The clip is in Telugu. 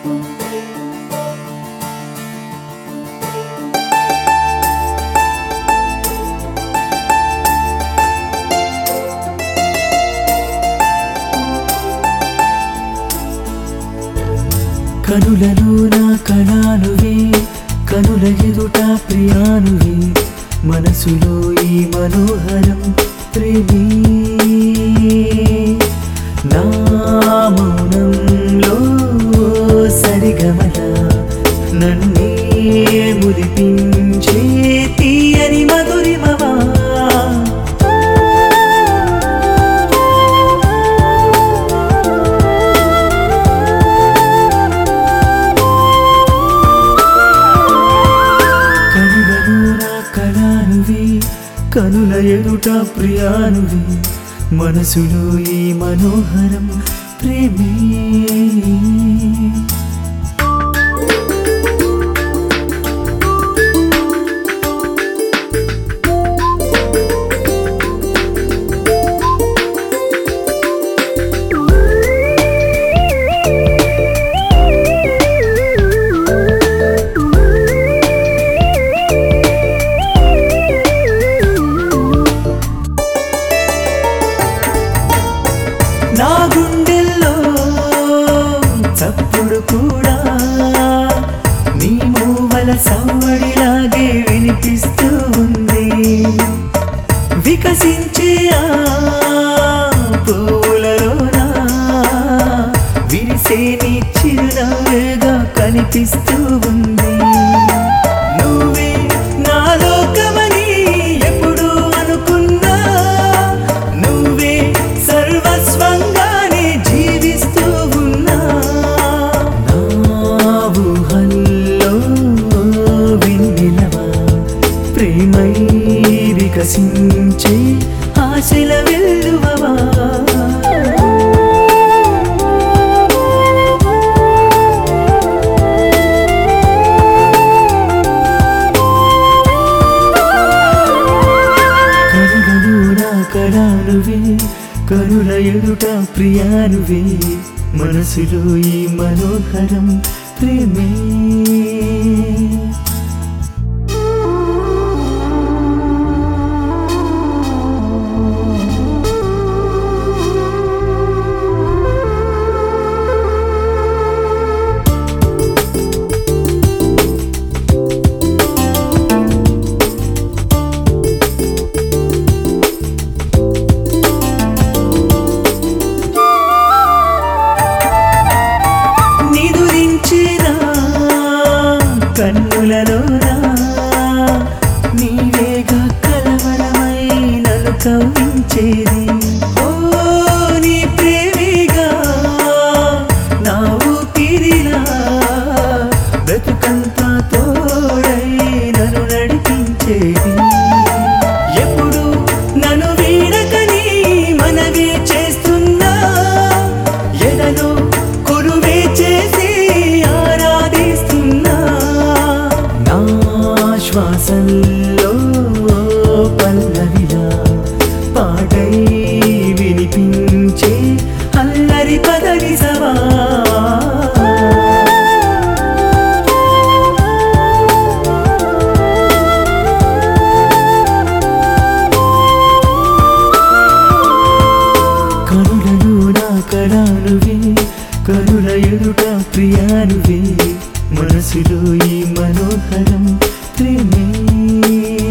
కనులలో నా కళానువే కనుల ఎదుట ప్రియానువే మనసులో ఈ మనోహరం ప్రేమే నా మౌనంలో సరిగమల నన్నే మురిపించే తీయని మధురిమవా కనులలో నా కళానువి కనుల ఎదుట ప్రియానువి మనసులో ఈ మనోహరం ప్రేమే నా గుండెల్లో చప్పుడు కూడా నీ మూవల సవ్వడిలాగే వినిపిస్తూ ఉంది వికసించే ఆ పువ్వులలోనా విరిసే నీ చిరునవ్వుగా కనిపిస్తూ ఉంది నువ్వే నా లోకమని ఎప్పుడు అనుకున్నా నువ్వే సర్వస్వంగానే జీవిస్తూ ఉన్నా నా ఊహల్లో వెన్నెలవా ప్రేమై వికసించే ఆశల వెల్లువవా కనులలో నా కళానువే కనుల ఎదుట ప్రియానువే మనసులో ఈ మనోహరం ప్రేమే నిదురించిన కన్నులలోనా నీవేగా కలవరమై నన్ను కవ్వించేది ఓ నీ ప్రేమిగా నా ఊపిరిలా బ్రతుకంతా తోడై నన్ను నడిపించేది ఎప్పుడు నన్ను వీడకని మనవి చేస్తున్నా ఎదలో కొలువే చేసి ఆరాధిస్తున్నా నా శ్వాసల్లో పల్లవిలా పాటై వినిపించే అల్లరి పదవి సవా కనులలో నా కళానువే కనుల ఎదుట ప్రియానువే మనసులో ఈ మనోహరం ప్రేమే